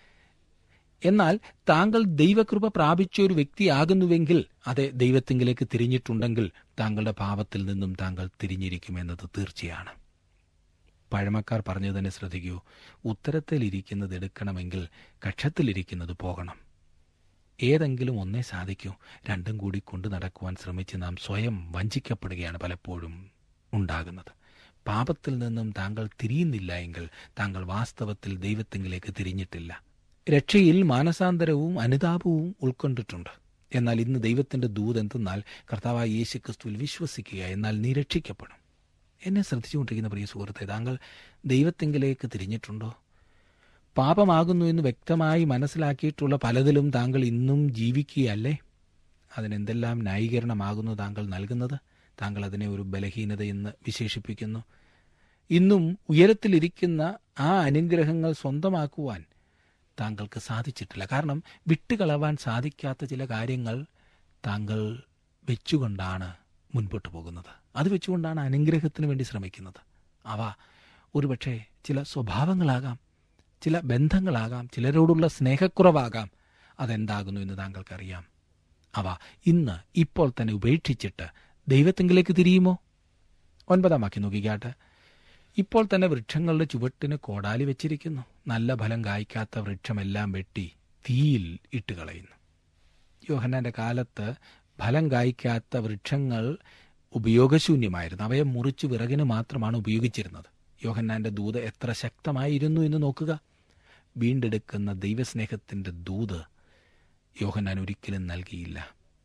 S4: എന്നാൽ താങ്കൾ ദൈവകൃപ പ്രാപിച്ച ഒരു വ്യക്തിയാകുന്നുവെങ്കിൽ അതെ ദൈവത്തിങ്കിലേക്ക് തിരിഞ്ഞിട്ടുണ്ടെങ്കിൽ താങ്കളുടെ പാപത്തിൽ നിന്നും താങ്കൾ തിരിഞ്ഞിരിക്കുമെന്നത് തീർച്ചയാണ് പഴമക്കാർ പറഞ്ഞു തന്നെ ശ്രദ്ധിക്കൂ ഉത്തരത്തിലിരിക്കുന്നത് എടുക്കണമെങ്കിൽ കക്ഷത്തിലിരിക്കുന്നത് പോകണം ഏതെങ്കിലും ഒന്നേ സാധിക്കൂ രണ്ടും കൂടി കൊണ്ടു നടക്കുവാൻ ശ്രമിച്ച് നാം സ്വയം വഞ്ചിക്കപ്പെടുകയാണ് പലപ്പോഴും ഉണ്ടാകുന്നത് പാപത്തിൽ നിന്നും താങ്കൾ തിരിയുന്നില്ല എങ്കിൽ താങ്കൾ വാസ്തവത്തിൽ ദൈവത്തിങ്കിലേക്ക് തിരിഞ്ഞിട്ടില്ല രക്ഷയിൽ മാനസാന്തരവും അനുതാപവും ഉൾക്കൊണ്ടിട്ടുണ്ട് എന്നാൽ ഇന്ന് ദൈവത്തിന്റെ ദൂത് എന്തെന്നാൽ കർത്താവായ യേശു ക്രിസ്തുവിൽ വിശ്വസിക്കുക എന്നാൽ നീ രക്ഷിക്കപ്പെടും എന്നെ ശ്രദ്ധിച്ചുകൊണ്ടിരിക്കുന്ന പ്രിയ സുഹൃത്തെ താങ്കൾ ദൈവത്തിങ്കിലേക്ക് തിരിഞ്ഞിട്ടുണ്ടോ പാപമാകുന്നു എന്ന് വ്യക്തമായി മനസ്സിലാക്കിയിട്ടുള്ള പലതിലും താങ്കൾ ഇന്നും ജീവിക്കുകയല്ലേ അതിനെന്തെല്ലാം ന്യായീകരണമാകുന്നു താങ്കൾ നൽകുന്നത് താങ്കൾ അതിനെ ഒരു ബലഹീനതയെന്ന് വിശേഷിപ്പിക്കുന്നു ഇന്നും ഉയരത്തിലിരിക്കുന്ന ആ അനുഗ്രഹങ്ങൾ സ്വന്തമാക്കുവാൻ താങ്കൾക്ക് സാധിച്ചിട്ടില്ല കാരണം വിട്ടുകളവാൻ സാധിക്കാത്ത ചില കാര്യങ്ങൾ താങ്കൾ വെച്ചുകൊണ്ടാണ് മുൻപോട്ട് പോകുന്നത് അത് വെച്ചുകൊണ്ടാണ് അനുഗ്രഹത്തിന് വേണ്ടി ശ്രമിക്കുന്നത് അവ ഒരുപക്ഷെ ചില സ്വഭാവങ്ങളാകാം ചില ബന്ധങ്ങളാകാം ചിലരോടുള്ള സ്നേഹക്കുറവാകാം അതെന്താകുന്നു എന്ന് താങ്കൾക്കറിയാം അവ ഇന്ന് ഇപ്പോൾ തന്നെ ഉപേക്ഷിച്ചിട്ട് ദൈവത്തെങ്കിലേക്ക് തിരിയുമോ ഒൻപതാം വാക്യം നോക്കിക്കാട്ട് ഇപ്പോൾ തന്നെ വൃക്ഷങ്ങളുടെ ചുവട്ടിന് കോടാലി വെച്ചിരിക്കുന്നു നല്ല ഫലം കായ്ക്കാത്ത വൃക്ഷമെല്ലാം വെട്ടി തീയിൽ ഇട്ടുകളയുന്നു യോഹന്നാന്റെ കാലത്ത് ഫലം കായ്ക്കാത്ത വൃക്ഷങ്ങൾ ഉപയോഗശൂന്യമായിരുന്നു അവയെ മുറിച്ച് വിറകിന് മാത്രമാണ് ഉപയോഗിച്ചിരുന്നത് യോഹന്നാന്റെ ദൂത് എത്ര ശക്തമായിരുന്നു എന്ന് നോക്കുക വീണ്ടെടുക്കുന്ന ദൈവസ്നേഹത്തിന്റെ ദൂത് യോഹന്നാൻ ഒരിക്കലും നൽകിയില്ല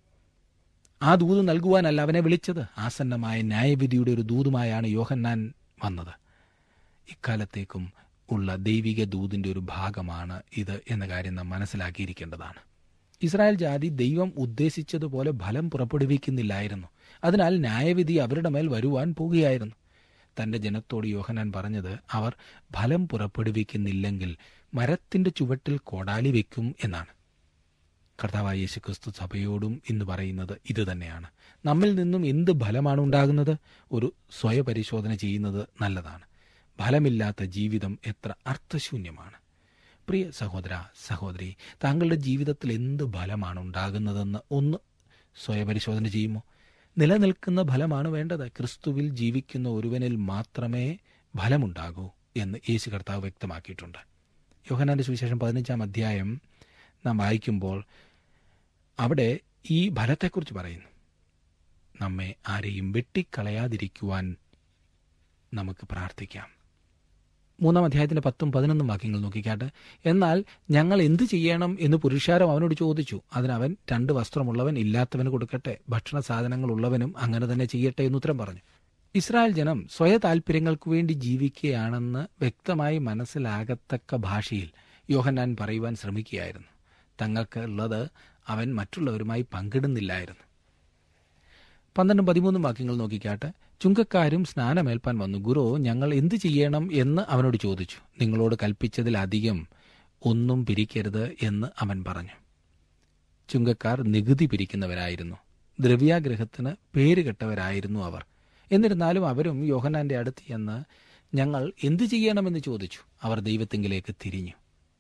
S4: ആ ദൂത് നൽകുവാനല്ല അവനെ വിളിച്ചത് ആസന്നമായ ന്യായവിധിയുടെ ഒരു ദൂതുമായാണ് യോഹന്നാൻ വന്നത് ഇക്കാലത്തേക്കും ഉള്ള ദൈവിക ദൂതിന്റെ ഒരു ഭാഗമാണ് ഇത് എന്ന കാര്യം നാം മനസ്സിലാക്കിയിരിക്കേണ്ടതാണ് ഇസ്രായേൽ ജാതി ദൈവം ഉദ്ദേശിച്ചതുപോലെ ഫലം പുറപ്പെടുവിക്കുന്നില്ലായിരുന്നു അതിനാൽ ന്യായവിധി അവരുടെ മേൽ വരുവാൻ പോകുകയായിരുന്നു തന്റെ ജനത്തോട് യോഹനാൻ പറഞ്ഞത് അവർ ഫലം പുറപ്പെടുവിക്കുന്നില്ലെങ്കിൽ മരത്തിന്റെ ചുവട്ടിൽ കോടാലി വെക്കും എന്നാണ് കർത്താവായ യേശു ക്രിസ്തു സഭയോടും ഇന്ന് പറയുന്നത് ഇത് തന്നെയാണ് നമ്മിൽ നിന്നും എന്ത് ഫലമാണ് ഉണ്ടാകുന്നത് ഒരു സ്വയപരിശോധന ചെയ്യുന്നത് നല്ലതാണ് ഫലമില്ലാത്ത ജീവിതം എത്ര അർത്ഥശൂന്യമാണ് പ്രിയ സഹോദര സഹോദരി താങ്കളുടെ ജീവിതത്തിൽ എന്ത് ഫലമാണ് ഉണ്ടാകുന്നതെന്ന് ഒന്ന് സ്വയപരിശോധന ചെയ്യുമോ നിലനിൽക്കുന്ന ഫലമാണ് വേണ്ടത് ക്രിസ്തുവിൽ ജീവിക്കുന്ന ഒരുവനിൽ മാത്രമേ ഫലമുണ്ടാകൂ എന്ന് യേശു കർത്താവ് വ്യക്തമാക്കിയിട്ടുണ്ട് യോഹനാന്റെ സുവിശേഷം പതിനഞ്ചാം അധ്യായം നാം വായിക്കുമ്പോൾ അവിടെ ഈ ഫലത്തെക്കുറിച്ച് പറയുന്നു നമ്മെ ആരെയും വെട്ടിക്കളയാതിരിക്കുവാൻ നമുക്ക് പ്രാർത്ഥിക്കാം മൂന്നാം അധ്യായത്തിന്റെ പത്തും പതിനൊന്നും വാക്യങ്ങൾ നോക്കിക്കാട്ടെ എന്നാൽ ഞങ്ങൾ എന്തു ചെയ്യണം എന്ന് പുരുഷാരം അവനോട് ചോദിച്ചു അതിനവൻ രണ്ട് വസ്ത്രമുള്ളവൻ ഇല്ലാത്തവന് കൊടുക്കട്ടെ ഭക്ഷണ സാധനങ്ങൾ ഉള്ളവനും അങ്ങനെ തന്നെ ചെയ്യട്ടെ എന്ന് ഉത്തരം പറഞ്ഞു ഇസ്രായേൽ ജനം സ്വയ താൽപര്യങ്ങൾക്ക് വേണ്ടി ജീവിക്കുകയാണെന്ന് വ്യക്തമായി മനസ്സിലാകത്തക്ക ഭാഷയിൽ യോഹന്നാൻ പറയുവാൻ ശ്രമിക്കുകയായിരുന്നു തങ്ങൾക്ക് ഉള്ളത് അവൻ മറ്റുള്ളവരുമായി പങ്കിടുന്നില്ലായിരുന്നു പന്ത്രണ്ടും പതിമൂന്നും വാക്യങ്ങൾ നോക്കിക്കാട്ടെ ചുങ്കക്കാരും സ്നാനമേൽപ്പാൻ വന്നു ഗുരു ഞങ്ങൾ എന്തു ചെയ്യണം എന്ന് അവനോട് ചോദിച്ചു നിങ്ങളോട് കൽപ്പിച്ചതിലധികം ഒന്നും പിരിക്കരുത് എന്ന് അവൻ പറഞ്ഞു ചുങ്കക്കാർ നികുതി പിരിക്കുന്നവരായിരുന്നു ദ്രവ്യാഗ്രഹത്തിന് പേരുകെട്ടവരായിരുന്നു അവർ എന്നിരുന്നാലും അവരും യോഹനാന്റെ അടുത്ത് ചെന്ന് ഞങ്ങൾ എന്തു ചെയ്യണമെന്ന് ചോദിച്ചു അവർ ദൈവത്തിങ്കിലേക്ക് തിരിഞ്ഞു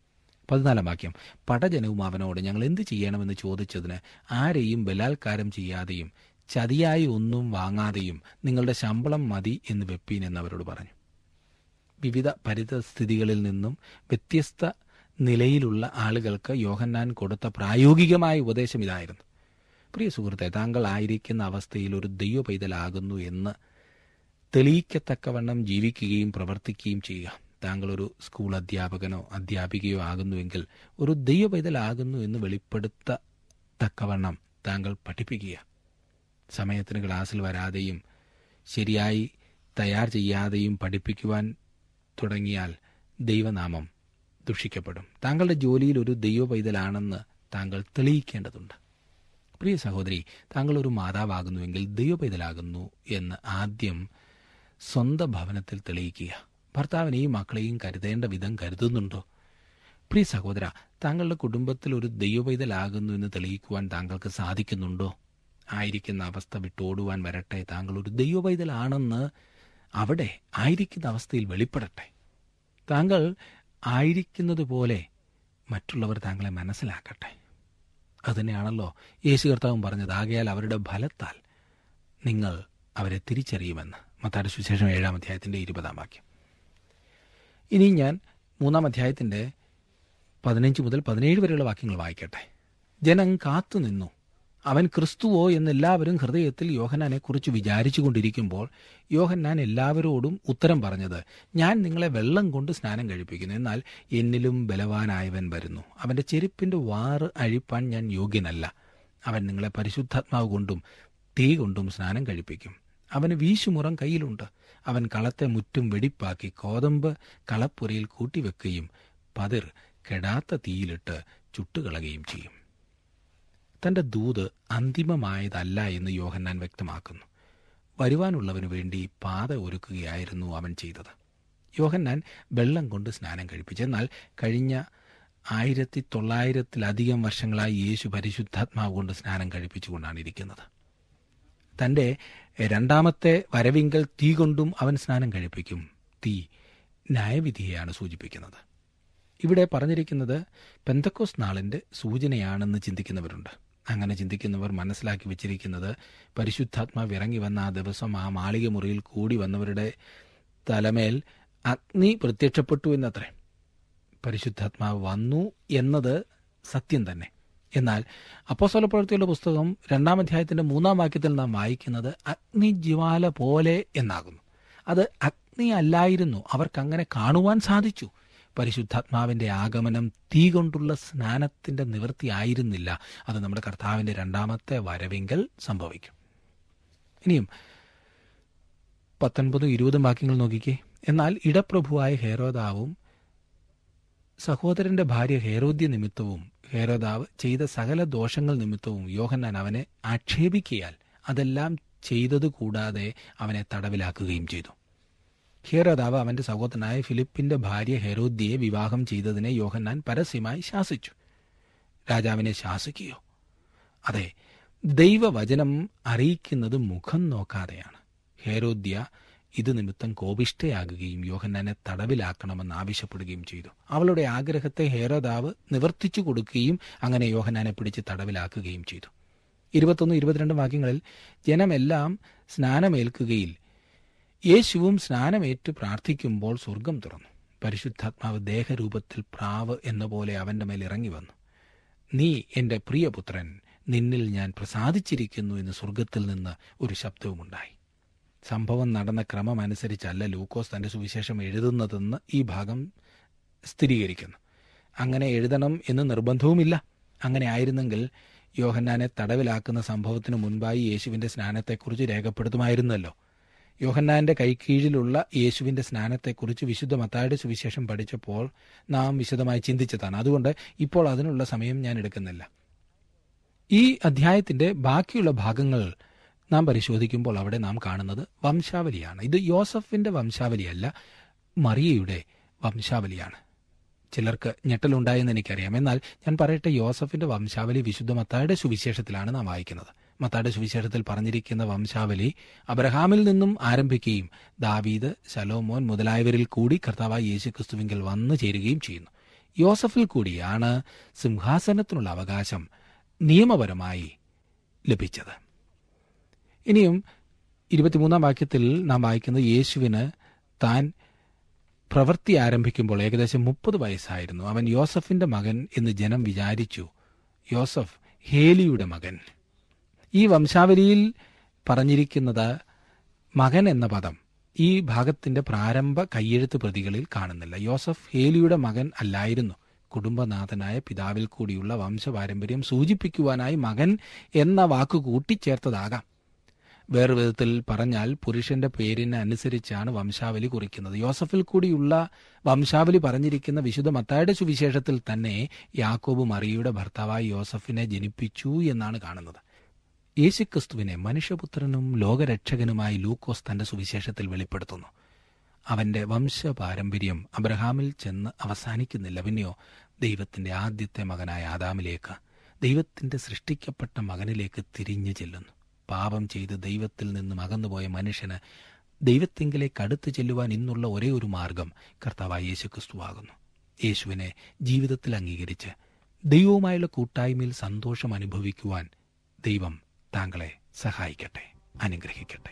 S4: പതിനാലാം വാക്യം പടജനവും അവനോട് ഞങ്ങൾ എന്ത് ചെയ്യണമെന്ന് ചോദിച്ചതിന് ആരെയും ബലാത്കാരം ചെയ്യാതെയും ചതിയായി ഒന്നും വാങ്ങാതെയും നിങ്ങളുടെ ശമ്പളം മതി എന്ന് വെപ്പീൻ എന്നവരോട് പറഞ്ഞു വിവിധ പരിതസ്ഥിതികളിൽ നിന്നും വ്യത്യസ്ത നിലയിലുള്ള ആളുകൾക്ക് യോഹന്നാൻ കൊടുത്ത പ്രായോഗികമായ ഉപദേശം ഇതായിരുന്നു പ്രിയ സുഹൃത്തെ താങ്കൾ ആയിരിക്കുന്ന അവസ്ഥയിൽ ഒരു ദൈവ പൈതലാകുന്നു എന്ന് തെളിയിക്കത്തക്കവണ്ണം ജീവിക്കുകയും പ്രവർത്തിക്കുകയും ചെയ്യുക താങ്കൾ ഒരു സ്കൂൾ അധ്യാപകനോ അധ്യാപികയോ ആകുന്നുവെങ്കിൽ ഒരു ദൈവ പൈതലാകുന്നു എന്ന് വെളിപ്പെടുത്തത്തക്കവണ്ണം താങ്കൾ പഠിപ്പിക്കുക സമയത്തിന് ക്ലാസ്സിൽ വരാതെയും ശരിയായി തയ്യാർ ചെയ്യാതെയും പഠിപ്പിക്കുവാൻ തുടങ്ങിയാൽ ദൈവനാമം ദുഷിക്കപ്പെടും താങ്കളുടെ ജോലിയിൽ ഒരു ദൈവ പൈതലാണെന്ന് താങ്കൾ തെളിയിക്കേണ്ടതുണ്ട് പ്രിയ സഹോദരി താങ്കൾ ഒരു മാതാവാകുന്നുവെങ്കിൽ ദൈവ പൈതലാകുന്നു എന്ന് ആദ്യം സ്വന്തം ഭവനത്തിൽ തെളിയിക്കുക ഭർത്താവിനെയും മക്കളെയും കരുതേണ്ട വിധം കരുതുന്നുണ്ടോ പ്രിയ സഹോദര താങ്കളുടെ കുടുംബത്തിൽ ഒരു ദൈവ പൈതലാകുന്നു എന്ന് തെളിയിക്കുവാൻ താങ്കൾക്ക് സാധിക്കുന്നുണ്ടോ ആയിരിക്കുന്ന അവസ്ഥ വിട്ടോടുവാൻ വരട്ടെ താങ്കൾ ഒരു ദൈവ പൈതലാണെന്ന് അവിടെ ആയിരിക്കുന്ന അവസ്ഥയിൽ വെളിപ്പെടട്ടെ താങ്കൾ ആയിരിക്കുന്നത് പോലെ മറ്റുള്ളവർ താങ്കളെ മനസ്സിലാക്കട്ടെ അതുതന്നെയാണല്ലോ യേശു കർത്താവും പറഞ്ഞത് ആകയാൽ അവരുടെ ഫലത്താൽ നിങ്ങൾ അവരെ തിരിച്ചറിയുമെന്ന് മത്താട് സുശേഷം ഏഴാം അധ്യായത്തിന്റെ ഇരുപതാം വാക്യം ഇനി ഞാൻ മൂന്നാം അധ്യായത്തിന്റെ പതിനഞ്ച് മുതൽ പതിനേഴ് വരെയുള്ള വാക്യങ്ങൾ വായിക്കട്ടെ ജനം കാത്തുനിന്നു അവൻ ക്രിസ്തുവോ എന്നെല്ലാവരും ഹൃദയത്തിൽ യോഹന്നാനെ കുറിച്ച് വിചാരിച്ചു കൊണ്ടിരിക്കുമ്പോൾ യോഹന്നാൻ എല്ലാവരോടും ഉത്തരം പറഞ്ഞത് ഞാൻ നിങ്ങളെ വെള്ളം കൊണ്ട് സ്നാനം കഴിപ്പിക്കുന്നു എന്നാൽ എന്നിലും ബലവാനായവൻ വരുന്നു അവന്റെ ചെരുപ്പിന്റെ വാറ് അഴിപ്പാൻ ഞാൻ യോഗ്യനല്ല അവൻ നിങ്ങളെ പരിശുദ്ധാത്മാവ് കൊണ്ടും തീ കൊണ്ടും സ്നാനം കഴിപ്പിക്കും അവന് വീശുമുറം കയ്യിലുണ്ട് അവൻ കളത്തെ മുറ്റും വെടിപ്പാക്കി കോതമ്പ് കളപ്പുരയിൽ കൂട്ടിവെക്കുകയും പതിർ കെടാത്ത തീയിലിട്ട് ചുട്ടുകളയുകയും ചെയ്യും തന്റെ ദൂത് അന്തിമമായതല്ല എന്ന് യോഹന്നാൻ വ്യക്തമാക്കുന്നു വരുവാനുള്ളവനു വേണ്ടി പാത ഒരുക്കുകയായിരുന്നു അവൻ ചെയ്തത് യോഹന്നാൻ വെള്ളം കൊണ്ട് സ്നാനം കഴിപ്പിച്ചു എന്നാൽ കഴിഞ്ഞ ആയിരത്തി തൊള്ളായിരത്തിലധികം വർഷങ്ങളായി യേശു പരിശുദ്ധാത്മാവ് കൊണ്ട് സ്നാനം കഴിപ്പിച്ചുകൊണ്ടാണ് ഇരിക്കുന്നത് തന്റെ രണ്ടാമത്തെ വരവിങ്കൽ തീ കൊണ്ടും അവൻ സ്നാനം കഴിപ്പിക്കും തീ ന്യായവിധിയെയാണ് സൂചിപ്പിക്കുന്നത് ഇവിടെ പറഞ്ഞിരിക്കുന്നത് പെന്തക്കോസ് നാളിന്റെ സൂചനയാണെന്ന് ചിന്തിക്കുന്നവരുണ്ട് അങ്ങനെ ചിന്തിക്കുന്നവർ മനസ്സിലാക്കി വെച്ചിരിക്കുന്നത് പരിശുദ്ധാത്മാവ് ഇറങ്ങി വന്ന ആ ദിവസം ആ മാളിക മുറിയിൽ കൂടി വന്നവരുടെ തലമേൽ അഗ്നി പ്രത്യക്ഷപ്പെട്ടു എന്നത്രേ പരിശുദ്ധാത്മാവ് വന്നു എന്നത് സത്യം തന്നെ എന്നാൽ അപ്പോസ്തല പ്രവൃത്തിയുടെ പുസ്തകം രണ്ടാം അധ്യായത്തിന്റെ മൂന്നാം വാക്യത്തിൽ നാം വായിക്കുന്നത് അഗ്നിജ്വാല പോലെ എന്നാകുന്നു അത് അഗ്നി അല്ലായിരുന്നു അവർക്കങ്ങനെ കാണുവാൻ സാധിച്ചു പരിശുദ്ധാത്മാവിന്റെ ആഗമനം തീ കൊണ്ടുള്ള സ്നാനത്തിന്റെ നിവൃത്തി ആയിരുന്നില്ല അത് നമ്മുടെ കർത്താവിന്റെ രണ്ടാമത്തെ വരവെങ്കിൽ സംഭവിക്കും ഇനിയും പത്തൊൻപതും ഇരുപതും വാക്യങ്ങൾ നോക്കിക്കേ എന്നാൽ ഇടപ്രഭുവായ ഹേരോദാവും സഹോദരന്റെ ഭാര്യ ഹേരോദ്യ നിമിത്തവും ഹേരോദാവ് ചെയ്ത സകല ദോഷങ്ങൾ നിമിത്തവും യോഹന്നാൻ അവനെ ആക്ഷേപിക്കയാൽ അതെല്ലാം ചെയ്തതു കൂടാതെ അവനെ തടവിലാക്കുകയും ചെയ്തു ഹേരോദാവ് അവന്റെ സഹോദരനായ ഫിലിപ്പിന്റെ ഭാര്യ ഹെരോദ്യയെ വിവാഹം ചെയ്തതിനെ യോഹന്നാൻ പരസ്യമായി ശാസിച്ചു രാജാവിനെ ശാസിക്കുകയോ അതെ ദൈവവചനം അറിയിക്കുന്നത് മുഖം നോക്കാതെയാണ് ഹേരോദ്യ ഇത് നിമിത്തം കോപിഷ്ഠയാകുകയും യോഹന്നാനെ തടവിലാക്കണമെന്ന് ആവശ്യപ്പെടുകയും ചെയ്തു അവളുടെ ആഗ്രഹത്തെ ഹേരോദാവ് നിവർത്തിച്ചു കൊടുക്കുകയും അങ്ങനെ യോഹന്നാനെ പിടിച്ച് തടവിലാക്കുകയും ചെയ്തു ഇരുപത്തൊന്ന് ഇരുപത്തിരണ്ട് വാക്യങ്ങളിൽ ജനമെല്ലാം സ്നാനമേൽക്കുകയിൽ യേശുവും സ്നാനമേറ്റ് പ്രാർത്ഥിക്കുമ്പോൾ സ്വർഗം തുറന്നു പരിശുദ്ധാത്മാവ് ദേഹരൂപത്തിൽ പ്രാവ് എന്ന പോലെ അവന്റെ മേൽ ഇറങ്ങി വന്നു നീ എന്റെ പ്രിയപുത്രൻ നിന്നിൽ ഞാൻ പ്രസാദിച്ചിരിക്കുന്നു എന്ന് സ്വർഗത്തിൽ നിന്ന് ഒരു ശബ്ദവുമുണ്ടായി സംഭവം നടന്ന ക്രമമനുസരിച്ചല്ല ലൂക്കോസ് തന്റെ സുവിശേഷം എഴുതുന്നതെന്ന് ഈ ഭാഗം സ്ഥിരീകരിക്കുന്നു അങ്ങനെ എഴുതണം എന്ന് നിർബന്ധവുമില്ല അങ്ങനെ ആയിരുന്നെങ്കിൽ യോഹന്നാനെ തടവിലാക്കുന്ന സംഭവത്തിന് മുൻപായി യേശുവിന്റെ സ്നാനത്തെക്കുറിച്ച് രേഖപ്പെടുത്തുമായിരുന്നല്ലോ യോഹന്നാന്റെ കൈക്കീഴിലുള്ള യേശുവിന്റെ സ്നാനത്തെക്കുറിച്ച് വിശുദ്ധ മത്തായുടെ സുവിശേഷം പഠിച്ചപ്പോൾ നാം വിശദമായി ചിന്തിച്ചതാണ് അതുകൊണ്ട് ഇപ്പോൾ അതിനുള്ള സമയം ഞാൻ എടുക്കുന്നില്ല ഈ അധ്യായത്തിന്റെ ബാക്കിയുള്ള ഭാഗങ്ങൾ നാം പരിശോധിക്കുമ്പോൾ അവിടെ നാം കാണുന്നത് വംശാവലിയാണ് ഇത് യോസഫിന്റെ വംശാവലിയല്ല മറിയയുടെ വംശാവലിയാണ് ചിലർക്ക് ഞെട്ടലുണ്ടായെന്ന് എനിക്കറിയാം എന്നാൽ ഞാൻ പറയട്ടെ യോസഫിന്റെ വംശാവലി വിശുദ്ധ മത്തായുടെ സുവിശേഷത്തിലാണ് നാം വായിക്കുന്നത് മത്തായുടെ സുവിശേഷത്തിൽ പറഞ്ഞിരിക്കുന്ന വംശാവലി അബ്രഹാമിൽ നിന്നും ആരംഭിക്കുകയും ദാവീദ് ശലോമോൻ മുതലായവരിൽ കൂടി കർത്താവായ യേശു ക്രിസ്തുവിങ്കിൽ വന്നു ചേരുകയും ചെയ്യുന്നു യോസഫിൽ കൂടിയാണ് സിംഹാസനത്തിനുള്ള അവകാശം നിയമപരമായി ലഭിച്ചത് ഇനിയും ഇരുപത്തിമൂന്നാം വാക്യത്തിൽ നാം വായിക്കുന്നത് യേശുവിന് താൻ പ്രവൃത്തി ആരംഭിക്കുമ്പോൾ ഏകദേശം മുപ്പത് വയസ്സായിരുന്നു അവൻ യോസഫിന്റെ മകൻ എന്ന് ജനം വിചാരിച്ചു യോസഫ് ഹേലിയുടെ മകൻ ഈ വംശാവലിയിൽ പറഞ്ഞിരിക്കുന്നത് മകൻ എന്ന പദം ഈ ഭാഗത്തിന്റെ പ്രാരംഭ കയ്യെഴുത്ത് പ്രതികളിൽ കാണുന്നില്ല യോസഫ് ഹേലിയുടെ മകൻ അല്ലായിരുന്നു കുടുംബനാഥനായ പിതാവിൽ കൂടിയുള്ള വംശപാരമ്പര്യം സൂചിപ്പിക്കുവാനായി മകൻ എന്ന വാക്ക് കൂട്ടിച്ചേർത്തതാകാം വേറെ വിധത്തിൽ പറഞ്ഞാൽ പുരുഷന്റെ പേരിന് അനുസരിച്ചാണ് വംശാവലി കുറിക്കുന്നത് യോസഫിൽ കൂടിയുള്ള വംശാവലി പറഞ്ഞിരിക്കുന്ന വിശുദ്ധ മത്തായുടെ സുവിശേഷത്തിൽ തന്നെ യാക്കോബ് മറിയയുടെ ഭർത്താവായി യോസഫിനെ ജനിപ്പിച്ചു എന്നാണ് കാണുന്നത് യേശുക്രിസ്തുവിനെ മനുഷ്യപുത്രനും ലോകരക്ഷകനുമായി ലൂക്കോസ് തന്റെ സുവിശേഷത്തിൽ വെളിപ്പെടുത്തുന്നു അവന്റെ വംശപാരമ്പര്യം അബ്രഹാമിൽ ചെന്ന് അവസാനിക്കുന്നില്ല പിന്നെയോ ദൈവത്തിന്റെ ആദ്യത്തെ മകനായ ആദാമിലേക്ക് ദൈവത്തിന്റെ സൃഷ്ടിക്കപ്പെട്ട മകനിലേക്ക് തിരിഞ്ഞു ചെല്ലുന്നു പാപം ചെയ്ത് ദൈവത്തിൽ നിന്നും അകന്നുപോയ മനുഷ്യന് ദൈവത്തിങ്കിലേക്ക് അടുത്തു ചെല്ലുവാൻ ഇന്നുള്ള ഒരേ ഒരു മാർഗം കർത്താവായ യേശുക്രിസ്തുവാകുന്നു യേശുവിനെ ജീവിതത്തിൽ അംഗീകരിച്ച് ദൈവവുമായുള്ള കൂട്ടായ്മയിൽ സന്തോഷം അനുഭവിക്കുവാൻ ദൈവം താങ്കളെ സഹായിക്കട്ടെ അനുഗ്രഹിക്കട്ടെ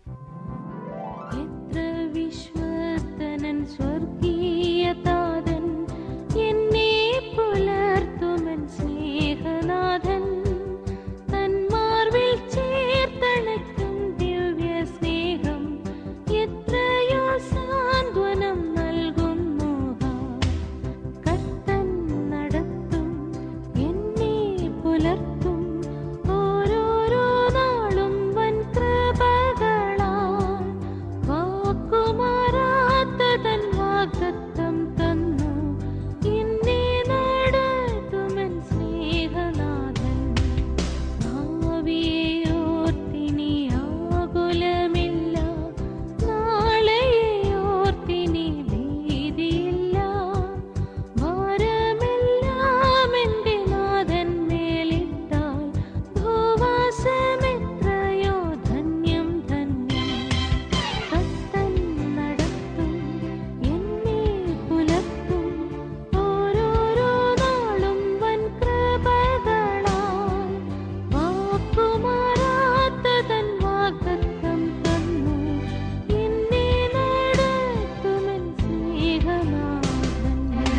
S5: എത്ര വിശ്വസ്തനൻ സ്വർഗീയതാതൻ എന്നെ പുലർത്തുമൻ സ്നേഹനാഥൻ തൻ മാർവിൽ ചേർത്തണക്കും ദിവ്യ സ്നേഹം എത്രയോ സാന്ത്വനം നൽകുന്നു കർത്തൻ നടത്തും എന്നെ പുലർത്തും ഓരോരോ നാളും വൻ കൃപകളാൽ വാക്കുമാറാത്ത തൻ വാഗ്ദത്തം തന്നു എന്നെ നടത്തുമൻ സ്നേഹനാഥൻ ഭാവിയെയോർത്തിനി ആകുലമില്ല നാളെയോർത്തിനി ഭീതിയില്ല ഭാരമെല്ലാം എന്റെ നാഥൻ മേലിട്ടാൽ ഭൂവാസമെത്രയോ ധന്യം ധന്യം കത്തൻ നടത്തും എന്നെ പുലർത്തും ഓരോരോ നാളും വൻ കൃപകളാൽ വാക്കുമാറാത്ത തൻ വാഗ്ദത്തം തന്നു എന്നെ നടത്തുമൻ സ്നേഹനാഥൻ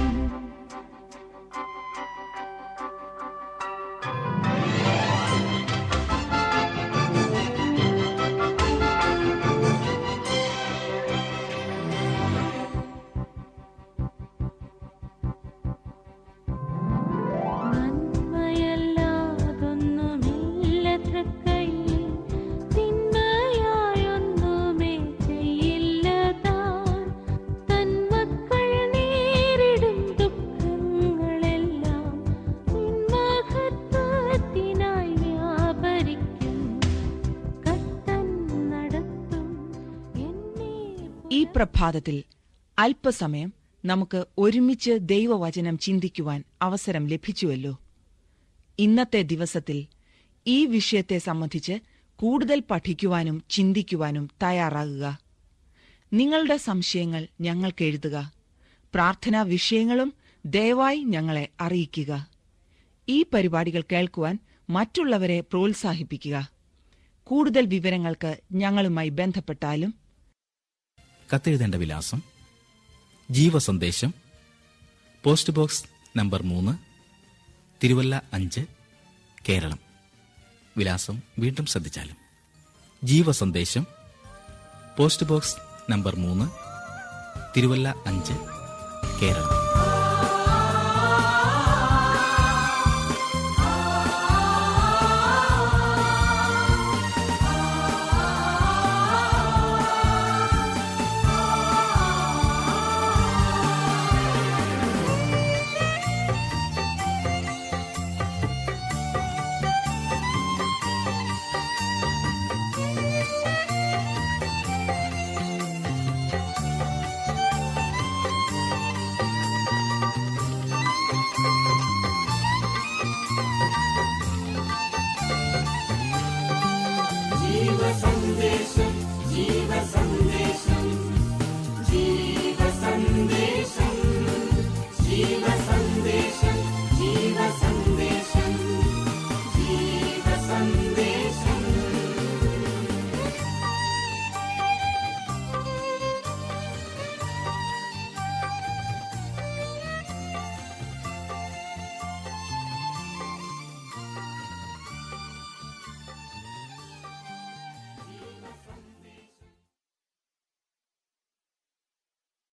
S5: നന്മയല്ലാതൊന്നുമില്ല തൃക്കൈയിൽ തിന്മയായൊന്നുമേ ചെയ്യില്ല താൻ തൻ മക്കൾ നേരിടും ദുഃഖങ്ങളെല്ലാം നിൻമഹത്വത്തിനായി വ്യാപരിക്കും കർത്തൻ നടത്തും എന്നെ
S6: ഈ പ്രഭാതത്തിൽ അല്പസമയം നമുക്ക് ഒരുമിച്ച് ദൈവവചനം ചിന്തിക്കുവാൻ അവസരം ലഭിച്ചുവല്ലോ ഇന്നത്തെ ദിവസത്തിൽ ഈ വിഷയത്തെ സംബന്ധിച്ച് കൂടുതൽ പഠിക്കുവാനും ചിന്തിക്കുവാനും തയ്യാറാകുക നിങ്ങളുടെ സംശയങ്ങൾ ഞങ്ങൾക്ക് എഴുതുക പ്രാർത്ഥനാ വിഷയങ്ങളും ദയവായി ഞങ്ങളെ അറിയിക്കുക ഈ പരിപാടികൾ കേൾക്കുവാൻ മറ്റുള്ളവരെ പ്രോത്സാഹിപ്പിക്കുക കൂടുതൽ വിവരങ്ങൾക്ക് ഞങ്ങളുമായി ബന്ധപ്പെട്ടാലും
S7: കത്തെഴുതേണ്ട വിലാസം ജീവസന്ദേശം പോസ്റ്റ് ബോക്സ് നമ്പർ മൂന്ന് തിരുവല്ല അഞ്ച് കേരളം വിലാസം വീണ്ടും ശ്രദ്ധിച്ചാലും ജീവസന്ദേശം പോസ്റ്റ് ബോക്സ് നമ്പർ മൂന്ന് തിരുവല്ല അഞ്ച് കേരളം